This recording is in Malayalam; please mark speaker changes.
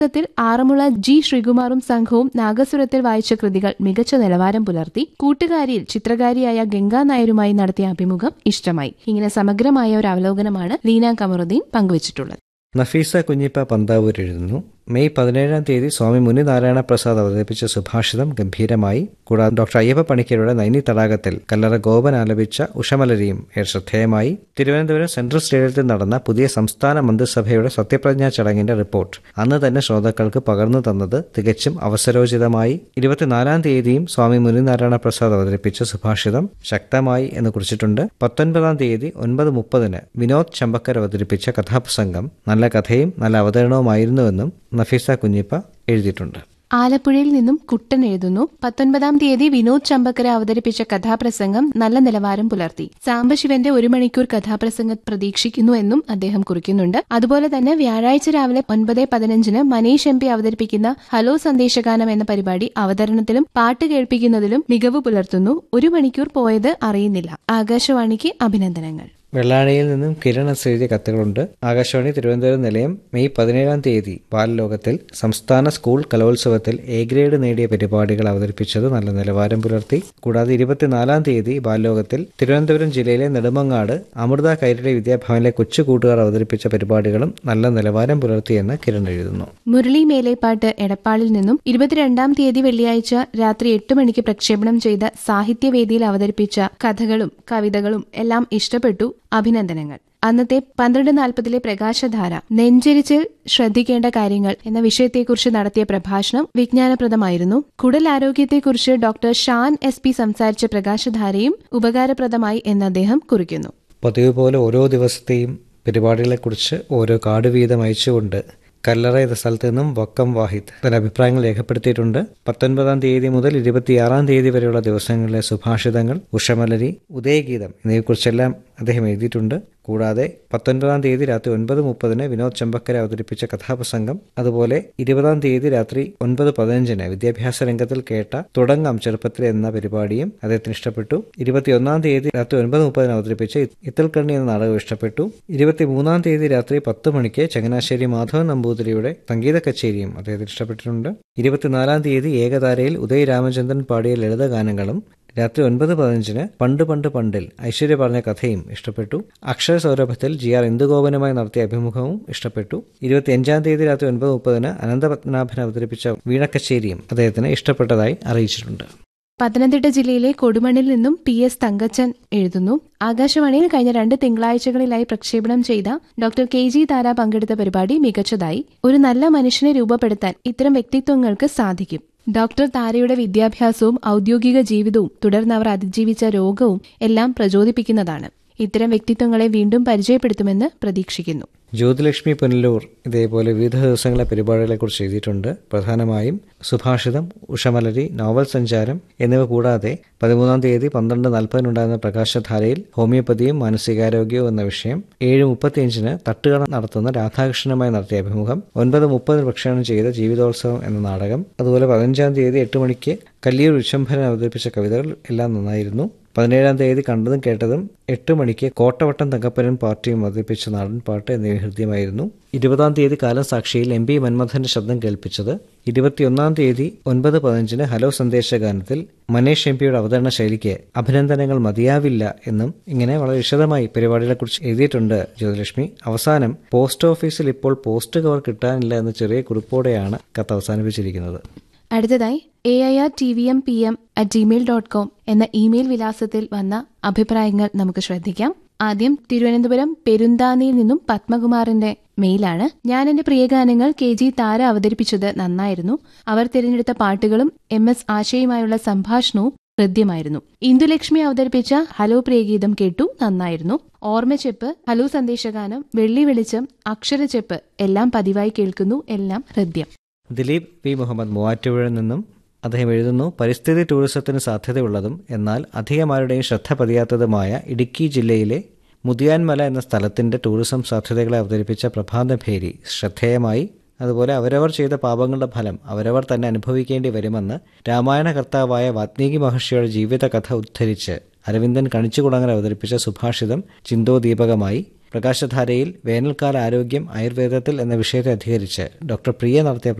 Speaker 1: ത്തിൽ ആറന്മുള ജി ശ്രീകുമാറും സംഘവും നാഗസുരത്തിൽ വായിച്ച കൃതികൾ മികച്ച നിലവാരം പുലർത്തി കൂട്ടുകാരിയിൽ ചിത്രകാരിയായ ഗംഗാ നായരുമായി നടത്തിയ അഭിമുഖം ഇഷ്ടമായി ഇങ്ങനെ സമഗ്രമായ ഒരു അവലോകനമാണ് ലീന കമറുദ്ദീൻ പങ്കുവച്ചിട്ടുള്ളത്
Speaker 2: നഫീസ കുഞ്ഞിപ്പ പന്താവൂർ എഴുതുന്നു മെയ് പതിനേഴാം തീയതി സ്വാമി മുനി നാരായണ പ്രസാദ് അവതരിപ്പിച്ച സുഭാഷിതം ഗംഭീരമായി കൂടാതെ ഡോക്ടർ അയ്യപ്പ പണിക്കരുടെ നൈനി തടാകത്തിൽ കല്ലറ ഗോപൻ ആലപിച്ച ഉഷമലരിയും ഏറെ ശ്രദ്ധേയമായി തിരുവനന്തപുരം സെൻട്രൽ സ്റ്റേഡിയത്തിൽ നടന്ന പുതിയ സംസ്ഥാന മന്ത്രിസഭയുടെ സത്യപ്രതിജ്ഞാ ചടങ്ങിന്റെ റിപ്പോർട്ട് അന്ന് തന്നെ ശ്രോതാക്കൾക്ക് പകർന്നു തന്നത് തികച്ചും അവസരോചിതമായി ഇരുപത്തിനാലാം തീയതിയും സ്വാമി മുനിനാരായണ പ്രസാദ് അവതരിപ്പിച്ച സുഭാഷിതം ശക്തമായി എന്ന് കുറിച്ചിട്ടുണ്ട് പത്തൊൻപതാം തീയതി ഒൻപത് മുപ്പതിന് വിനോദ് ചമ്പക്കർ അവതരിപ്പിച്ച കഥാപ്രസംഗം നല്ല കഥയും നല്ല അവതരണവുമായിരുന്നുവെന്നും നഫീസ കുഞ്ഞിപ്പ എഴുതിയിട്ടുണ്ട്
Speaker 1: ആലപ്പുഴയിൽ നിന്നും കുട്ടൻ എഴുതുന്നു പത്തൊൻപതാം തീയതി വിനോദ് ചമ്പക്കര അവതരിപ്പിച്ച കഥാപ്രസംഗം നല്ല നിലവാരം പുലർത്തി സാംബശിവന്റെ ഒരു മണിക്കൂർ കഥാപ്രസംഗം പ്രതീക്ഷിക്കുന്നു എന്നും അദ്ദേഹം കുറിക്കുന്നുണ്ട് അതുപോലെ തന്നെ വ്യാഴാഴ്ച രാവിലെ ഒൻപത് പതിനഞ്ചിന് മനീഷ് എം പി അവതരിപ്പിക്കുന്ന ഹലോ സന്ദേശഗാനം എന്ന പരിപാടി അവതരണത്തിലും പാട്ട് കേൾപ്പിക്കുന്നതിലും മികവ് പുലർത്തുന്നു ഒരു മണിക്കൂർ പോയത് അറിയുന്നില്ല ആകാശവാണിക്ക് അഭിനന്ദനങ്ങൾ
Speaker 2: വെള്ളാണിയിൽ നിന്നും കിരൺ എസ് എഴുതിയ കത്തുകളുണ്ട് ആകാശവാണി തിരുവനന്തപുരം നിലയം മെയ് പതിനേഴാം തീയതി ബാലലോകത്തിൽ സംസ്ഥാന സ്കൂൾ കലോത്സവത്തിൽ എ ഗ്രേഡ് നേടിയ പരിപാടികൾ അവതരിപ്പിച്ചത് നല്ല നിലവാരം പുലർത്തി കൂടാതെ ഇരുപത്തിനാലാം തീയതി ബാലലോകത്തിൽ തിരുവനന്തപുരം ജില്ലയിലെ നെടുമങ്ങാട് അമൃത കൈരളി വിദ്യാഭവനിലെ കൊച്ചു കൂട്ടുകാർ അവതരിപ്പിച്ച പരിപാടികളും നല്ല നിലവാരം പുലർത്തിയെന്ന് കിരൺ എഴുതുന്നു
Speaker 1: മുരളി മേലേപ്പാട്ട് എടപ്പാളിൽ നിന്നും ഇരുപത്തിരണ്ടാം തീയതി വെള്ളിയാഴ്ച രാത്രി എട്ട് മണിക്ക് പ്രക്ഷേപണം ചെയ്ത സാഹിത്യവേദിയിൽ അവതരിപ്പിച്ച കഥകളും കവിതകളും എല്ലാം ഇഷ്ടപ്പെട്ടു അഭിനന്ദനങ്ങൾ അന്നത്തെ പന്ത്രണ്ട് നാൽപ്പതിലെ പ്രകാശധാര നെഞ്ചരിച്ചിൽ ശ്രദ്ധിക്കേണ്ട കാര്യങ്ങൾ എന്ന വിഷയത്തെക്കുറിച്ച് നടത്തിയ പ്രഭാഷണം വിജ്ഞാനപ്രദമായിരുന്നു കുടൽ ആരോഗ്യത്തെക്കുറിച്ച് ഡോക്ടർ ഷാൻ എസ് പി സംസാരിച്ച പ്രകാശധാരയും ഉപകാരപ്രദമായി എന്ന് അദ്ദേഹം കുറിക്കുന്നു
Speaker 2: പതിവ് പോലെ ഓരോ ദിവസത്തെയും പരിപാടികളെക്കുറിച്ച് ഓരോ കാർഡ് വീതം അയച്ചുകൊണ്ട് കല്ലറ എന്ന സ്ഥലത്ത് നിന്നും വക്കം വാഹിദ് തന്റെ അഭിപ്രായങ്ങൾ രേഖപ്പെടുത്തിയിട്ടുണ്ട് പത്തൊൻപതാം തീയതി മുതൽ ഇരുപത്തിയാറാം തീയതി വരെയുള്ള ദിവസങ്ങളിലെ സുഭാഷിതങ്ങൾ ഉഷമലരി ഉദയഗീതം എന്നിവയെക്കുറിച്ചെല്ലാം അദ്ദേഹം എഴുതിയിട്ടുണ്ട് കൂടാതെ പത്തൊൻപതാം തീയതി രാത്രി ഒൻപത് മുപ്പതിന് വിനോദ് ചമ്പക്കര അവതരിപ്പിച്ച കഥാപ്രസംഗം അതുപോലെ ഇരുപതാം തീയതി രാത്രി ഒൻപത് പതിനഞ്ചിന് വിദ്യാഭ്യാസ രംഗത്തിൽ കേട്ട തുടങ്ങാം ചെറുപ്പത്തിൽ എന്ന പരിപാടിയും അദ്ദേഹത്തിന് ഇഷ്ടപ്പെട്ടു ഇരുപത്തിയൊന്നാം തീയതി രാത്രി ഒൻപത് മുപ്പതിന് അവതരിപ്പിച്ച ഇത്തൽക്കണ്ണി എന്ന നാടകം ഇഷ്ടപ്പെട്ടു ഇരുപത്തിമൂന്നാം തീയതി രാത്രി പത്ത് മണിക്ക് ചങ്ങനാശ്ശേരി മാധവൻ നമ്പൂതിരിയുടെ സംഗീത കച്ചേരിയും അദ്ദേഹത്തിന് ഇഷ്ടപ്പെട്ടിട്ടുണ്ട് ഇരുപത്തിനാലാം തീയതി ഏകതാരയിൽ ഉദയ് രാമചന്ദ്രൻ പാടിയ ലളിതഗാനങ്ങളും രാത്രി ഒൻപത് പതിനഞ്ചിന് പണ്ട് പണ്ട് പണ്ടിൽ ഐശ്വര്യ പറഞ്ഞ കഥയും ഇഷ്ടപ്പെട്ടു അക്ഷര സൗരഭത്തിൽ ജി ആർ ഇന്ദുഗോപനുമായി നടത്തിയ അഭിമുഖവും ഇഷ്ടപ്പെട്ടു ഇരുപത്തിയഞ്ചാം തീയതി രാത്രി ഒൻപത് മുപ്പതിന് അനന്തപത്മനാഭൻ അവതരിപ്പിച്ച വീണക്കച്ചേരിയും അദ്ദേഹത്തിന് ഇഷ്ടപ്പെട്ടതായി അറിയിച്ചിട്ടുണ്ട്
Speaker 1: പത്തനംതിട്ട ജില്ലയിലെ കൊടുമണ്ണിൽ നിന്നും പി എസ് തങ്കച്ചൻ എഴുതുന്നു ആകാശവാണിയിൽ കഴിഞ്ഞ രണ്ട് തിങ്കളാഴ്ചകളിലായി പ്രക്ഷേപണം ചെയ്ത ഡോക്ടർ കെ ജി താര പങ്കെടുത്ത പരിപാടി മികച്ചതായി ഒരു നല്ല മനുഷ്യനെ രൂപപ്പെടുത്താൻ ഇത്തരം വ്യക്തിത്വങ്ങൾക്ക് സാധിക്കും ഡോക്ടർ താരയുടെ വിദ്യാഭ്യാസവും ഔദ്യോഗിക ജീവിതവും തുടർന്ന് അവർ അതിജീവിച്ച രോഗവും എല്ലാം പ്രചോദിപ്പിക്കുന്നതാണ് ഇത്തരം വ്യക്തിത്വങ്ങളെ വീണ്ടും പരിചയപ്പെടുത്തുമെന്ന് പ്രതീക്ഷിക്കുന്നു
Speaker 2: ജ്യോതിലക്ഷ്മി പുനലൂർ ഇതേപോലെ വിവിധ ദിവസങ്ങളെ പരിപാടികളെക്കുറിച്ച് എഴുതിയിട്ടുണ്ട് പ്രധാനമായും സുഭാഷിതം ഉഷമലരി നോവൽ സഞ്ചാരം എന്നിവ കൂടാതെ പതിമൂന്നാം തീയതി പന്ത്രണ്ട് നാൽപ്പതിനുണ്ടാകുന്ന പ്രകാശധാരയിൽ ഹോമിയോപ്പതിയും മാനസികാരോഗ്യവും എന്ന വിഷയം ഏഴ് മുപ്പത്തിയഞ്ചിന് തട്ടുകട നടത്തുന്ന രാധാകൃഷ്ണനുമായി നടത്തിയ അഭിമുഖം ഒൻപത് മുപ്പതിന് പ്രക്ഷേപണം ചെയ്ത ജീവിതോത്സവം എന്ന നാടകം അതുപോലെ പതിനഞ്ചാം തീയതി എട്ട് മണിക്ക് കല്ലിയൂർ വിശ്വംഭരൻ അവതരിപ്പിച്ച കവിതകൾ എല്ലാം നന്നായിരുന്നു പതിനേഴാം തീയതി കണ്ടതും കേട്ടതും എട്ട് മണിക്ക് കോട്ടവട്ടം തങ്കപ്പനും പാർട്ടിയും അവതരിപ്പിച്ച നാടൻ പാട്ട് എന്നിവ ഹൃദ്യമായിരുന്നു ഇരുപതാം തീയതി കാലം സാക്ഷിയിൽ എം പി മന്മഥന്റെ ശബ്ദം കേൾപ്പിച്ചത് ഇരുപത്തിയൊന്നാം തീയതി ഒൻപത് പതിനഞ്ചിന് ഹലോ സന്ദേശഗാനത്തിൽ മനേഷ് എം പിയുടെ അവതരണ ശൈലിക്ക് അഭിനന്ദനങ്ങൾ മതിയാവില്ല എന്നും ഇങ്ങനെ വളരെ വിശദമായി പരിപാടികളെക്കുറിച്ച് എഴുതിയിട്ടുണ്ട് ജ്യോതിലക്ഷ്മി അവസാനം പോസ്റ്റ് ഓഫീസിൽ ഇപ്പോൾ പോസ്റ്റ് കവർ കിട്ടാനില്ല എന്ന ചെറിയ കുറിപ്പോടെയാണ് കത്ത് അവസാനിപ്പിച്ചിരിക്കുന്നത്
Speaker 1: അടുത്തതായി A I R T V M P M at gmail dot com എന്ന ഇമെയിൽ വിലാസത്തിൽ വന്ന അഭിപ്രായങ്ങൾ നമുക്ക് ശ്രദ്ധിക്കാം ആദ്യം തിരുവനന്തപുരം പെരുന്താനിയിൽ നിന്നും പത്മകുമാറിന്റെ മെയിലാണ് ഞാൻ എന്റെ പ്രിയഗാനങ്ങൾ കെ ജി താര അവതരിപ്പിച്ചത് നന്നായിരുന്നു അവർ തിരഞ്ഞെടുത്ത പാട്ടുകളും എം എസ് ആശയുമായുള്ള സംഭാഷണവും ഹൃദ്യമായിരുന്നു ഇന്ദുലക്ഷ്മി അവതരിപ്പിച്ച ഹലോ പ്രിയഗീതം കേട്ടു നന്നായിരുന്നു ഓർമ്മച്ചെപ്പ് ഹലോ സന്ദേശഗാനം വെള്ളി വെളിച്ചം അക്ഷരച്ചെപ്പ് എല്ലാം പതിവായി കേൾക്കുന്നു എല്ലാം ഹൃദ്യം
Speaker 2: ദിലീപ് പി മുഹമ്മദ് മൂവാറ്റുപുഴയിൽ നിന്നും അദ്ദേഹം എഴുതുന്നു പരിസ്ഥിതി ടൂറിസത്തിന് സാധ്യതയുള്ളതും എന്നാൽ അധികമാരുടെയും ശ്രദ്ധ പതിയാത്തതുമായ ഇടുക്കി ജില്ലയിലെ മുതിയാൻമല എന്ന സ്ഥലത്തിന്റെ ടൂറിസം സാധ്യതകളെ അവതരിപ്പിച്ച പ്രഭാതഭേരി ശ്രദ്ധേയമായി അതുപോലെ അവരവർ ചെയ്ത പാപങ്ങളുടെ ഫലം അവരവർ തന്നെ അനുഭവിക്കേണ്ടി വരുമെന്ന് രാമായണ കർത്താവായ വാത്മീകി മഹർഷിയുടെ ജീവിതകഥ ഉദ്ധരിച്ച് അരവിന്ദൻ കണിച്ചുകുളങ്ങര അവതരിപ്പിച്ച സുഭാഷിതം ചിന്തോദീപകമായി പ്രകാശധാരയിൽ വേനൽക്കാല ആരോഗ്യം ആയുർവേദത്തിൽ എന്ന വിഷയത്തെ അധികരിച്ച് ഡോക്ടർ പ്രിയ നടത്തിയ